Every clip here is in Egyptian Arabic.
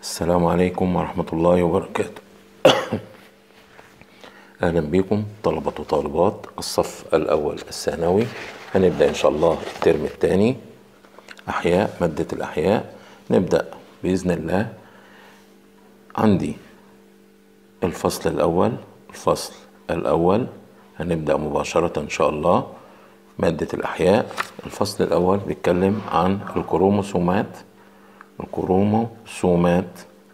السلام عليكم ورحمة الله وبركاته أهلا بكم طلبة وطالبات الصف الأول الثانوي هنبدأ إن شاء الله الترم الثاني أحياء مادة الأحياء نبدأ بإذن الله عندي الفصل الأول الفصل الأول هنبدأ مباشرة إن شاء الله مادة الأحياء الفصل الأول بيتكلم عن الكروموسومات الكروموسومات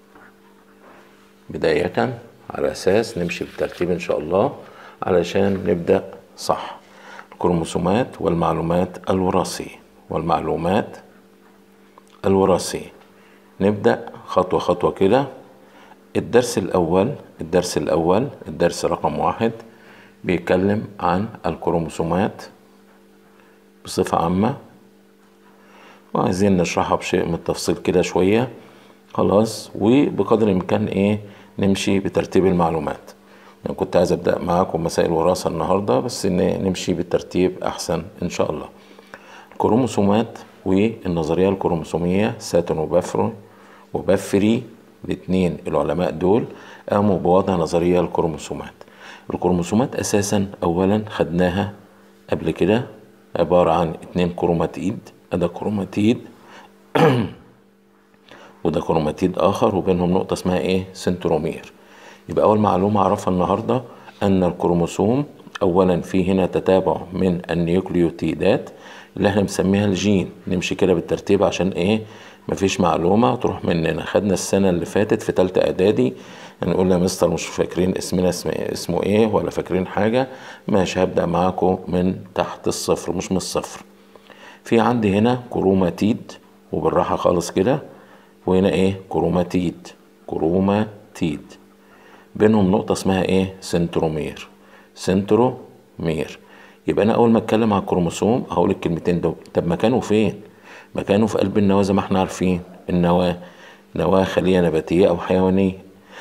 بداية على أساس نمشي بالترتيب إن شاء الله علشان نبدأ صح الكروموسومات والمعلومات الوراثية والمعلومات الوراثية نبدأ خطوة خطوة كده الدرس الأول الدرس الأول الدرس رقم واحد بيتكلم عن الكروموسومات بصفة عامة وعايزين نشرحها بشيء من التفصيل كده شوية خلاص وبقدر الإمكان إيه نمشي بترتيب المعلومات يعني كنت عايز أبدأ معاكم مسائل وراثة النهاردة بس إن نمشي بالترتيب أحسن إن شاء الله الكروموسومات والنظرية الكروموسومية ساتن وبافرو وبافري الاثنين العلماء دول قاموا بوضع نظرية الكروموسومات الكروموسومات أساسا أولا خدناها قبل كده عبارة عن اتنين كروماتيد ده كروماتيد وده كروماتيد آخر وبينهم نقطة اسمها إيه سنترومير يبقى أول معلومة أعرفها النهاردة أن الكروموسوم أولا في هنا تتابع من النيوكليوتيدات اللي احنا بنسميها الجين نمشي كده بالترتيب عشان إيه مفيش معلومة تروح مننا خدنا السنة اللي فاتت في تالتة إعدادي نقول يا مستر مش فاكرين اسمنا اسم اسمه ايه ولا فاكرين حاجة ماشي هبدأ معاكم من تحت الصفر مش من الصفر في عندي هنا كروماتيد وبالراحة خالص كده وهنا ايه كروماتيد كروماتيد بينهم نقطة اسمها ايه سنترومير سنترومير يبقى انا اول ما اتكلم على الكروموسوم هقول الكلمتين دول طب مكانه فين مكانه في قلب النواة زي ما احنا عارفين النواة نواة خلية نباتية او حيوانية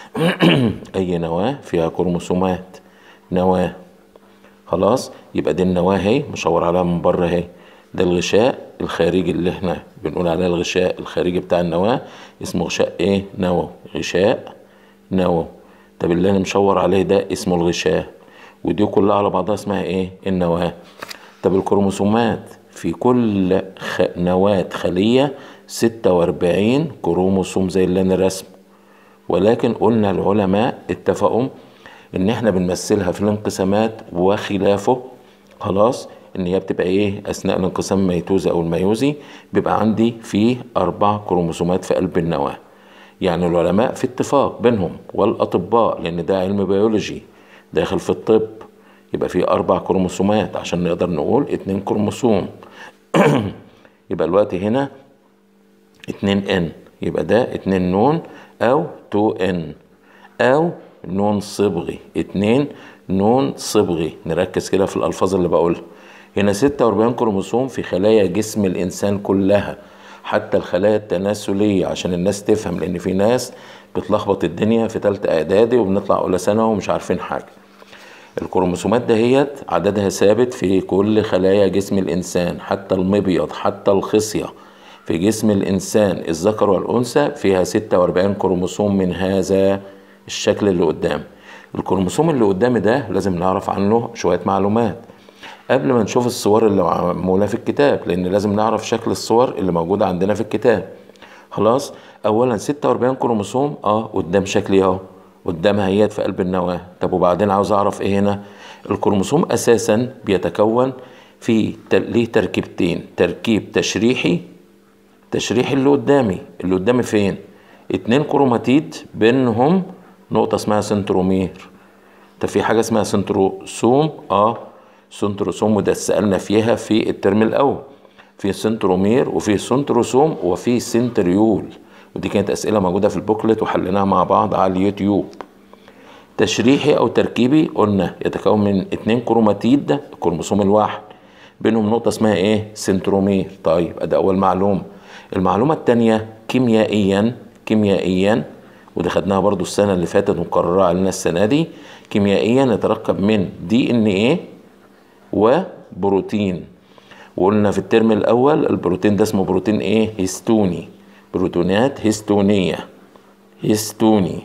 اي نواة فيها كروموسومات نواة خلاص يبقى دي النواة اهي مشاور عليها من بره اهي ده الغشاء الخارجي اللي احنا بنقول عليه الغشاء الخارجي بتاع النواة اسمه غشاء ايه نوى غشاء نوى طب اللي انا مشاور عليه ده اسمه الغشاء ودي كلها على بعضها اسمها ايه النواة طب الكروموسومات في كل خ... نواة خلية ستة واربعين كروموسوم زي اللي انا رسمه ولكن قلنا العلماء اتفقوا ان احنا بنمثلها في الانقسامات وخلافه خلاص ان هي بتبقى ايه اثناء الانقسام الميتوزي او الميوزي بيبقى عندي فيه اربع كروموسومات في قلب النواه يعني العلماء في اتفاق بينهم والاطباء لان ده علم بيولوجي داخل في الطب يبقى فيه اربع كروموسومات عشان نقدر نقول اتنين كروموسوم يبقى الوقت هنا اتنين ان يبقى ده اتنين نون او تو ان او نون صبغي اتنين نون صبغي نركز كده في الالفاظ اللي بقولها هنا 46 كروموسوم في خلايا جسم الانسان كلها حتى الخلايا التناسليه عشان الناس تفهم لان في ناس بتلخبط الدنيا في ثالثه اعدادي وبنطلع اولى ثانوي ومش عارفين حاجه الكروموسومات دهيت عددها ثابت في كل خلايا جسم الانسان حتى المبيض حتى الخصيه في جسم الإنسان الذكر والأنثى فيها 46 كروموسوم من هذا الشكل اللي قدام الكروموسوم اللي قدامي ده لازم نعرف عنه شوية معلومات قبل ما نشوف الصور اللي معمولة في الكتاب لأن لازم نعرف شكل الصور اللي موجودة عندنا في الكتاب خلاص أولا 46 كروموسوم اه قدام شكلي اهو قدامها هيات في قلب النواة طب وبعدين عاوز أعرف إيه هنا الكروموسوم أساسا بيتكون في ليه تركيبتين تركيب تشريحي تشريح اللي قدامي اللي قدامي فين اتنين كروماتيد بينهم نقطة اسمها سنترومير ده في حاجة اسمها سنتروسوم اه سنتروسوم وده سألنا فيها في الترم الأول في سنترومير وفي سنتروسوم وفي سنتريول ودي كانت أسئلة موجودة في البوكلت وحليناها مع بعض على اليوتيوب تشريحي أو تركيبي قلنا يتكون من اتنين كروماتيد ده الكروموسوم الواحد بينهم نقطة اسمها ايه سنترومير طيب ادي أول معلومة المعلومة التانية كيميائيا كيميائيا ودي خدناها برضو السنة اللي فاتت ومكررها علينا السنة دي كيميائيا يتركب من دي ان ايه وبروتين وقلنا في الترم الأول البروتين ده اسمه بروتين ايه هيستوني بروتونات هيستونية هيستوني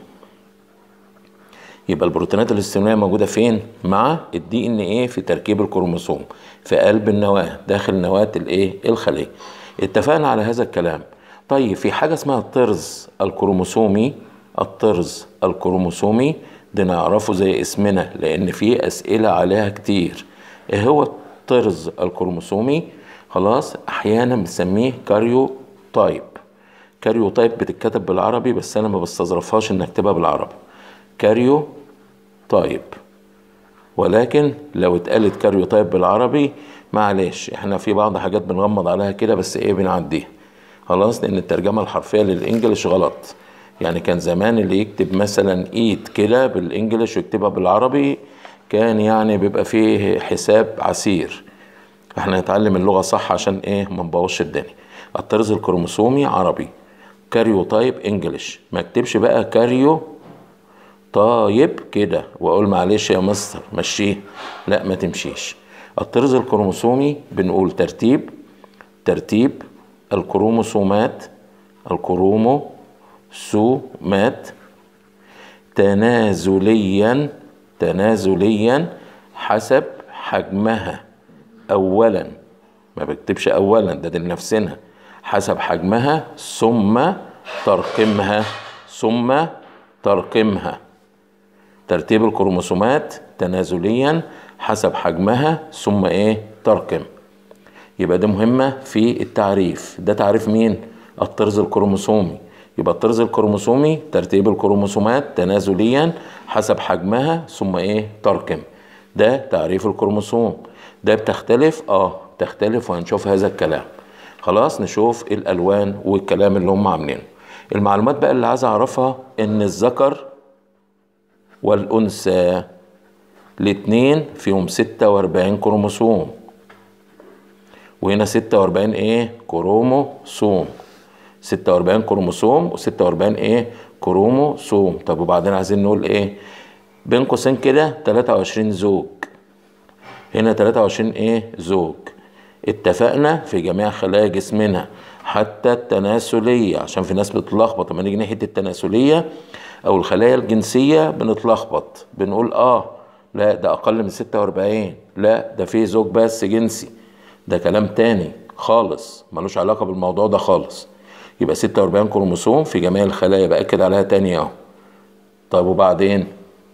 يبقى البروتينات الهستونية موجودة فين؟ مع الدي ان ايه في تركيب الكروموسوم في قلب النواة داخل نواة الايه؟ الخلية. اتفقنا على هذا الكلام. طيب في حاجة اسمها الطرز الكروموسومي الطرز الكروموسومي ده نعرفه زي اسمنا لأن في أسئلة عليها كتير. ايه هو الطرز الكروموسومي؟ خلاص أحيانا بنسميه كاريو تايب. كاريو تايب بتتكتب بالعربي بس أنا ما بستظرفهاش إن أكتبها بالعربي. كاريو طيب ولكن لو اتقالت كاريو طيب بالعربي معلش احنا في بعض حاجات بنغمض عليها كده بس ايه بنعديها خلاص لان الترجمه الحرفيه للانجليش غلط يعني كان زمان اللي يكتب مثلا ايد كده بالانجليش ويكتبها بالعربي كان يعني بيبقى فيه حساب عسير احنا نتعلم اللغه صح عشان ايه ما نبوظش الدنيا الطرز الكروموسومي عربي كاريو تايب انجليش ما اكتبش بقى كاريو طيب كده واقول معلش يا مستر مشيه لا ما تمشيش الطرز الكروموسومي بنقول ترتيب ترتيب الكروموسومات الكروموسومات تنازليا تنازليا حسب حجمها اولا ما بكتبش اولا ده لنفسنا حسب حجمها ثم ترقيمها ثم ترقيمها ترتيب الكروموسومات تنازليا حسب حجمها ثم ايه ترقم يبقى ده مهمة في التعريف ده تعريف مين الطرز الكروموسومي يبقى الطرز الكروموسومي ترتيب الكروموسومات تنازليا حسب حجمها ثم ايه ترقم ده تعريف الكروموسوم ده بتختلف اه تختلف وهنشوف هذا الكلام خلاص نشوف الالوان والكلام اللي هم عاملينه المعلومات بقى اللي عايز اعرفها ان الذكر والأنثى الاتنين فيهم ستة وأربعين كروموسوم وهنا ستة وأربعين إيه كروموسوم ستة وأربعين كروموسوم وستة وأربعين إيه كروموسوم طب وبعدين عايزين نقول إيه بين قوسين كده تلاتة وعشرين زوج هنا تلاتة وعشرين إيه زوج اتفقنا في جميع خلايا جسمنا حتى التناسلية عشان في ناس بتتلخبط لما نيجي ناحية التناسلية او الخلايا الجنسيه بنتلخبط بنقول اه لا ده اقل من 46 لا ده فيه زوج بس جنسي ده كلام تاني خالص ملوش علاقه بالموضوع ده خالص يبقى 46 كروموسوم في جميع الخلايا باكد عليها تاني اهو طيب وبعدين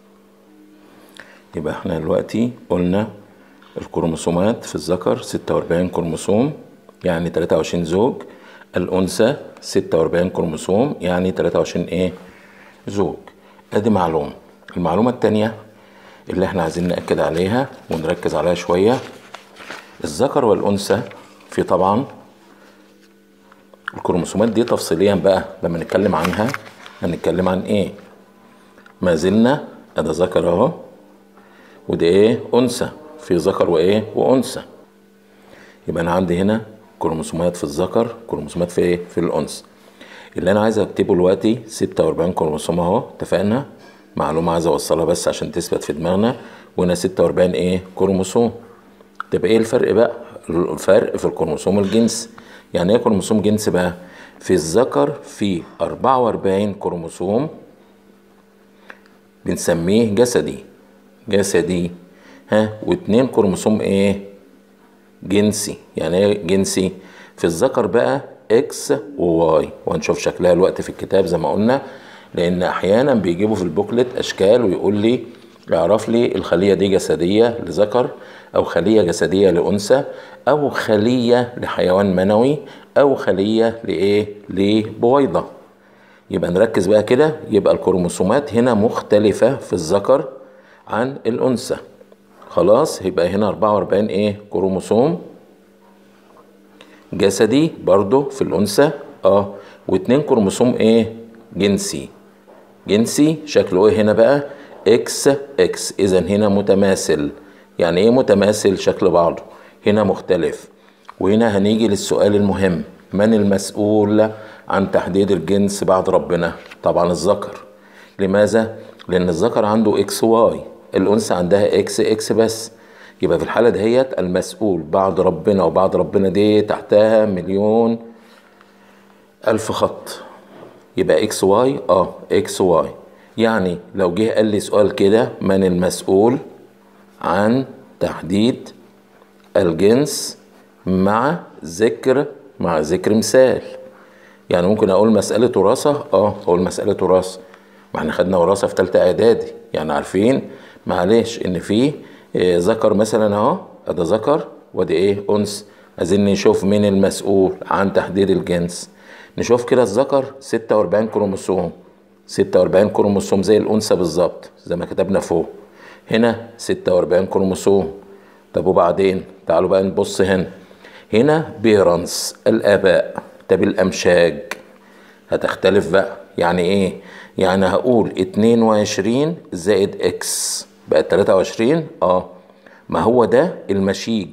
يبقى احنا دلوقتي قلنا الكروموسومات في الذكر 46 كروموسوم يعني 23 زوج الانثى 46 كروموسوم يعني 23 ايه زوج ادي معلومة المعلومة التانية اللي احنا عايزين نأكد عليها ونركز عليها شوية الذكر والأنثى في طبعا الكروموسومات دي تفصيليا بقى لما نتكلم عنها هنتكلم عن ايه ما زلنا ادي ذكر اهو وده ايه انثى في ذكر وايه وانثى يبقى انا عندي هنا كروموسومات في الذكر كروموسومات في ايه في الانثى اللي انا عايز اكتبه دلوقتي 46 كروموسوم اهو اتفقنا معلومة عايز اوصلها بس عشان تثبت في دماغنا وهنا 46 ايه كروموسوم طب ايه الفرق بقى الفرق في الكروموسوم الجنس يعني ايه كروموسوم جنس بقى في الذكر في 44 كروموسوم بنسميه جسدي جسدي ها واتنين كروموسوم ايه جنسي يعني ايه جنسي في الذكر بقى اكس وواي وهنشوف شكلها الوقت في الكتاب زي ما قلنا لان احيانا بيجيبوا في البوكلت اشكال ويقول لي اعرف لي الخليه دي جسديه لذكر او خليه جسديه لانثى او خليه لحيوان منوي او خليه لايه لبويضه يبقى نركز بقى كده يبقى الكروموسومات هنا مختلفه في الذكر عن الانثى خلاص يبقى هنا 44 ايه كروموسوم جسدي برضو في الانثى اه واتنين كروموسوم ايه جنسي جنسي شكله ايه هنا بقى اكس اكس اذا هنا متماثل يعني ايه متماثل شكل بعضه هنا مختلف وهنا هنيجي للسؤال المهم من المسؤول عن تحديد الجنس بعد ربنا طبعا الذكر لماذا لان الذكر عنده اكس واي الانثى عندها اكس اكس بس يبقى في الحالة دهيت المسؤول بعد ربنا وبعد ربنا دي تحتها مليون ألف خط يبقى اكس واي اه اكس واي يعني لو جه قال لي سؤال كده من المسؤول عن تحديد الجنس مع ذكر مع ذكر مثال يعني ممكن اقول مسألة وراثة اه اقول مسألة وراثة ما احنا خدنا وراثة في تالتة اعدادي يعني عارفين معلش ان في إيه ذكر مثلا اهو ادي ذكر وادي ايه انثى عايزين نشوف مين المسؤول عن تحديد الجنس نشوف كده الذكر 46 كروموسوم 46 كروموسوم زي الانثى بالظبط زي ما كتبنا فوق هنا 46 كروموسوم طب وبعدين تعالوا بقى نبص هنا هنا بيرنس الاباء طب الامشاج هتختلف بقى يعني ايه يعني هقول 22 زائد اكس بقى 23 اه ما هو ده المشيج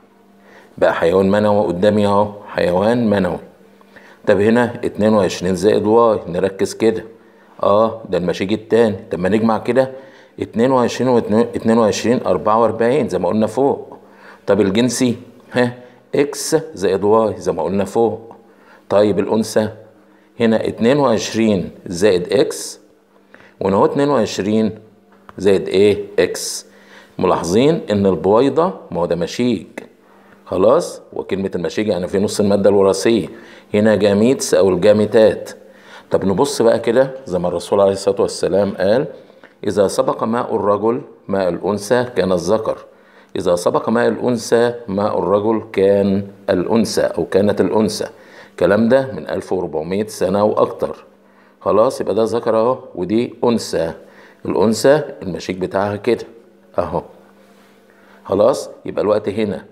بقى حيوان منوي قدامي اهو حيوان منوي طب هنا 22 زائد واي نركز كده اه ده المشيج التاني طب ما نجمع كده 22 و 22 44 زي ما قلنا فوق طب الجنسي ها اكس زائد واي زي ما قلنا فوق طيب الانثى هنا 22 زائد اكس وهنا هو 22 زائد ايه اكس ملاحظين ان البويضة ما هو ده مشيج خلاص وكلمة المشيج يعني في نص المادة الوراثية هنا جاميتس او الجاميتات طب نبص بقى كده زي ما الرسول عليه الصلاة والسلام قال إذا سبق ماء الرجل ماء الأنثى كان الذكر إذا سبق ماء الأنثى ماء الرجل كان الأنثى أو كانت الأنثى الكلام ده من 1400 سنة وأكتر خلاص يبقى ده ذكر أهو ودي أنثى الأنثى المشيك بتاعها كده أهو خلاص يبقى الوقت هنا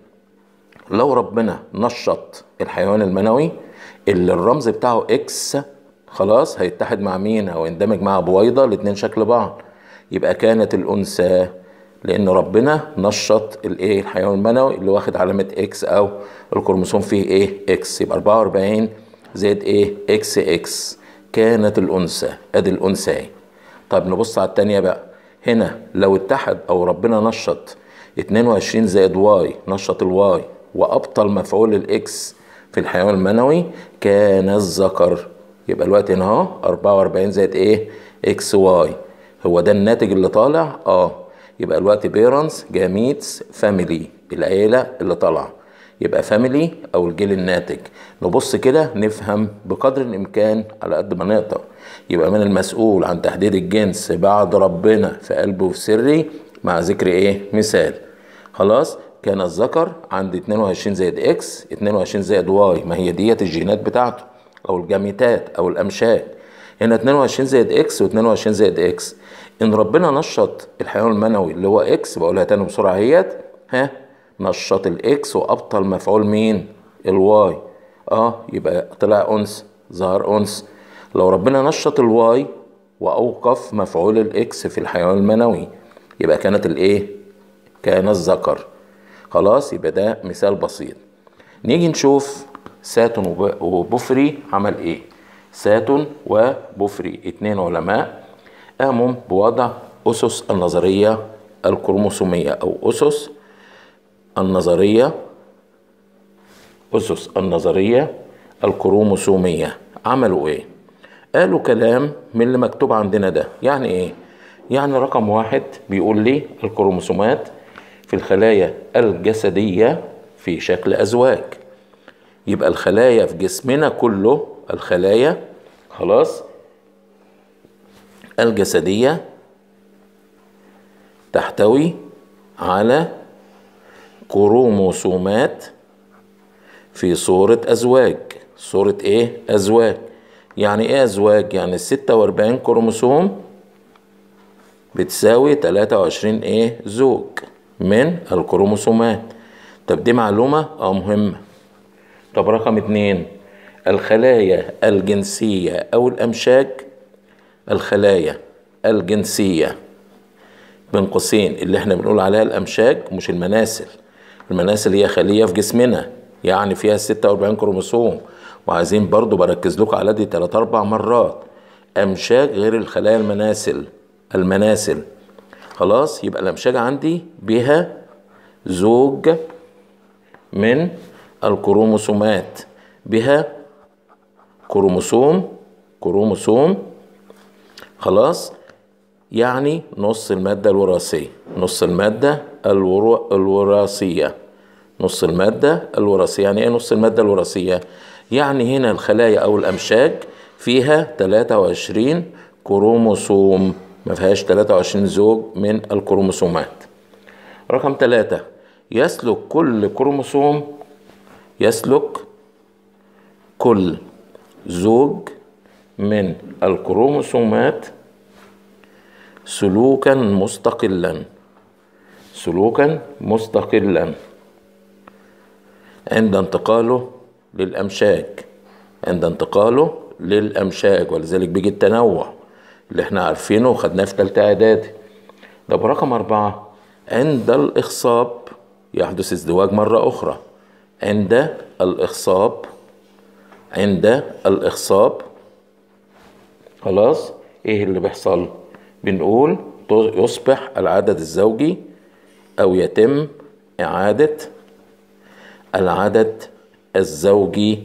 لو ربنا نشط الحيوان المنوي اللي الرمز بتاعه اكس خلاص هيتحد مع مين او يندمج مع بويضة الاتنين شكل بعض يبقى كانت الانثى لان ربنا نشط الايه الحيوان المنوي اللي واخد علامة اكس او الكروموسوم فيه ايه اكس يبقى 44 زائد ايه اكس اكس كانت الانثى ادي الانثى طب نبص على التانية بقى هنا لو اتحد او ربنا نشط 22 زائد واي نشط الواي وابطل مفعول الاكس في الحيوان المنوي كان الذكر يبقى الوقت هنا اهو 44 زائد ايه اكس واي هو ده الناتج اللي طالع اه يبقى الوقت بيرنس جاميتس فاميلي العيلة اللي طالعة يبقى فاميلي او الجيل الناتج نبص كده نفهم بقدر الامكان على قد ما نقدر يبقى من المسؤول عن تحديد الجنس بعد ربنا في قلبه وفي سري مع ذكر ايه مثال خلاص كان الذكر عند 22 زائد اكس 22 زائد واي ما هي ديت الجينات بتاعته او الجاميتات او الامشاج هنا 22 زائد اكس و22 زائد اكس ان ربنا نشط الحيوان المنوي اللي هو اكس بقولها تاني بسرعه اهيت ها نشط الاكس وابطل مفعول مين الواي اه يبقى طلع انس ظهر انس لو ربنا نشط الواي واوقف مفعول الاكس في الحيوان المنوي يبقى كانت الايه كان الذكر خلاص يبقى ده مثال بسيط نيجي نشوف ساتون وبوفري عمل ايه ساتون وبوفري اتنين علماء قاموا بوضع اسس النظريه الكروموسوميه او اسس النظريه اسس النظريه الكروموسوميه عملوا ايه قالوا كلام من اللي مكتوب عندنا ده يعني ايه يعني رقم واحد بيقول لي الكروموسومات في الخلايا الجسديه في شكل ازواج يبقى الخلايا في جسمنا كله الخلايا خلاص الجسدية تحتوي على كروموسومات في صورة أزواج صورة إيه؟ أزواج يعني إيه أزواج؟ يعني الستة وأربعين كروموسوم بتساوي تلاتة وعشرين إيه؟ زوج من الكروموسومات طب دي معلومة أه مهمة طب رقم اتنين الخلايا الجنسية أو الأمشاج الخلايا الجنسية بين قوسين اللي احنا بنقول عليها الأمشاج مش المناسل المناسل هي خلية في جسمنا يعني فيها 46 كروموسوم وعايزين برضو بركز لكم على دي 3 أربع مرات أمشاج غير الخلايا المناسل المناسل خلاص يبقى الأمشاج عندي بها زوج من الكروموسومات بها كروموسوم كروموسوم خلاص يعني نص المادة الوراثية نص المادة الورو... الوراثية نص المادة الوراثية يعني ايه نص المادة الوراثية يعني هنا الخلايا او الامشاج فيها 23 كروموسوم ما فيهاش 23 زوج من الكروموسومات رقم ثلاثة يسلك كل كروموسوم يسلك كل زوج من الكروموسومات سلوكا مستقلا سلوكا مستقلا عند انتقاله للأمشاج عند انتقاله للأمشاج ولذلك بيجي التنوع اللي احنا عارفينه وخدناه في تالتة إعدادي طب رقم أربعة عند الإخصاب يحدث ازدواج مرة أخرى عند الإخصاب عند الإخصاب خلاص إيه اللي بيحصل؟ بنقول يصبح العدد الزوجي أو يتم إعادة العدد الزوجي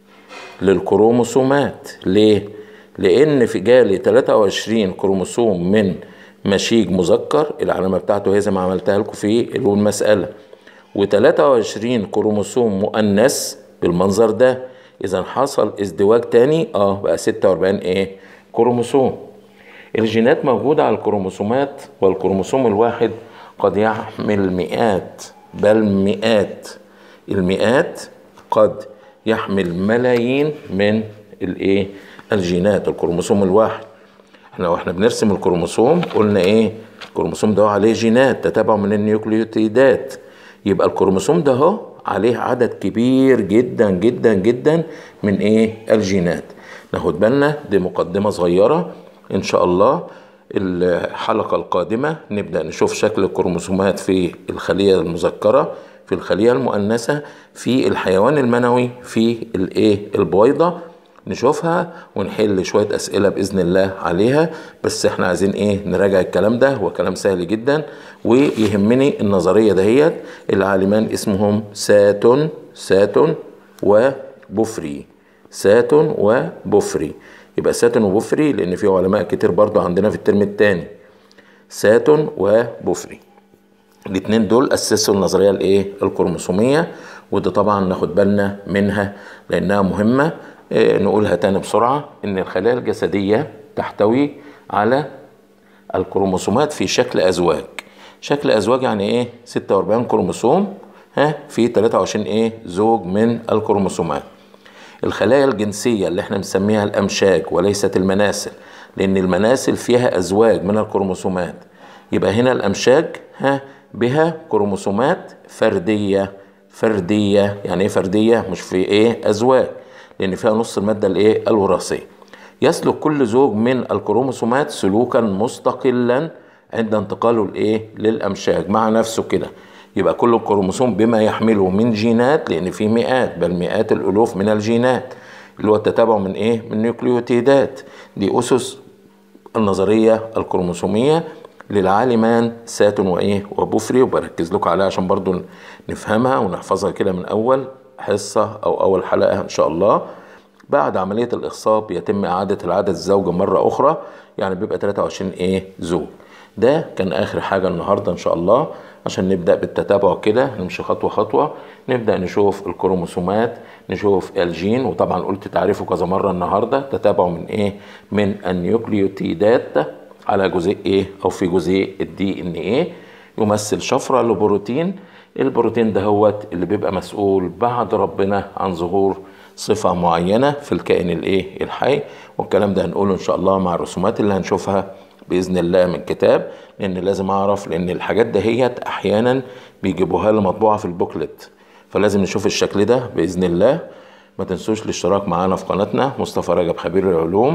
للكروموسومات ليه؟ لأن في جالي 23 كروموسوم من مشيج مذكر العلامة بتاعته هي زي ما عملتها لكم في المسألة و23 كروموسوم مؤنث بالمنظر ده إذا حصل ازدواج تاني اه بقى 46 ايه كروموسوم الجينات موجودة على الكروموسومات والكروموسوم الواحد قد يحمل مئات بل مئات المئات قد يحمل ملايين من الايه الجينات الكروموسوم الواحد احنا واحنا بنرسم الكروموسوم قلنا ايه الكروموسوم ده عليه جينات تتابع من النيوكليوتيدات يبقى الكروموسوم ده اهو عليه عدد كبير جدا جدا جدا من ايه الجينات ناخد بالنا دي مقدمة صغيرة ان شاء الله الحلقة القادمة نبدأ نشوف شكل الكروموسومات في الخلية المذكرة في الخلية المؤنثة في الحيوان المنوي في الايه البويضة نشوفها ونحل شوية أسئلة بإذن الله عليها بس احنا عايزين ايه نراجع الكلام ده هو كلام سهل جدا ويهمني النظرية دهيت العالمان اسمهم ساتون ساتون وبوفري ساتون وبوفري يبقى ساتون وبوفري لأن في علماء كتير برضو عندنا في الترم الثاني ساتون وبوفري الاتنين دول أسسوا النظرية الايه الكروموسومية وده طبعا ناخد بالنا منها لأنها مهمة نقولها تاني بسرعة إن الخلايا الجسدية تحتوي على الكروموسومات في شكل أزواج شكل أزواج يعني إيه 46 كروموسوم ها في 23 إيه زوج من الكروموسومات الخلايا الجنسية اللي احنا بنسميها الأمشاج وليست المناسل لأن المناسل فيها أزواج من الكروموسومات يبقى هنا الأمشاج ها بها كروموسومات فردية فردية يعني إيه فردية مش في إيه أزواج لان فيها نص الماده الايه الوراثيه يسلك كل زوج من الكروموسومات سلوكا مستقلا عند انتقاله الايه للامشاج مع نفسه كده يبقى كل كروموسوم بما يحمله من جينات لان في مئات بل مئات الالوف من الجينات اللي هو التتابع من ايه من نيوكليوتيدات دي اسس النظريه الكروموسوميه للعالمان ساتون وايه وبوفري وبركز لكم عليها عشان برضو نفهمها ونحفظها كده من اول حصة أو أول حلقة إن شاء الله بعد عملية الإخصاب يتم إعادة العدد الزوجي مرة أخرى يعني بيبقى 23 إيه زوج ده كان آخر حاجة النهاردة إن شاء الله عشان نبدأ بالتتابع كده نمشي خطوة خطوة نبدأ نشوف الكروموسومات نشوف الجين وطبعا قلت تعريفه كذا مرة النهاردة تتابعه من إيه من النيوكليوتيدات على جزيء إيه أو في جزيء الدي إن إيه يمثل شفرة لبروتين البروتين ده هو اللي بيبقى مسؤول بعد ربنا عن ظهور صفة معينة في الكائن الايه الحي والكلام ده هنقوله ان شاء الله مع الرسومات اللي هنشوفها بإذن الله من كتاب لأن لازم أعرف لأن الحاجات دهيت أحيانا بيجيبوها لي مطبوعة في البوكلت فلازم نشوف الشكل ده بإذن الله ما تنسوش الاشتراك معانا في قناتنا مصطفى رجب خبير العلوم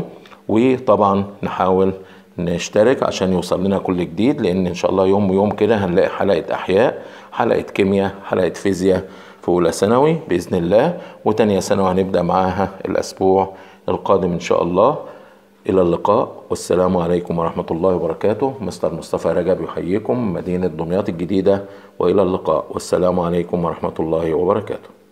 وطبعا نحاول نشترك عشان يوصل لنا كل جديد لان ان شاء الله يوم ويوم كده هنلاقي حلقه احياء حلقه كيمياء حلقه فيزياء في اولى ثانوي باذن الله وتانية ثانوي هنبدا معاها الاسبوع القادم ان شاء الله الى اللقاء والسلام عليكم ورحمه الله وبركاته مستر مصطفى رجب يحييكم مدينه دمياط الجديده والى اللقاء والسلام عليكم ورحمه الله وبركاته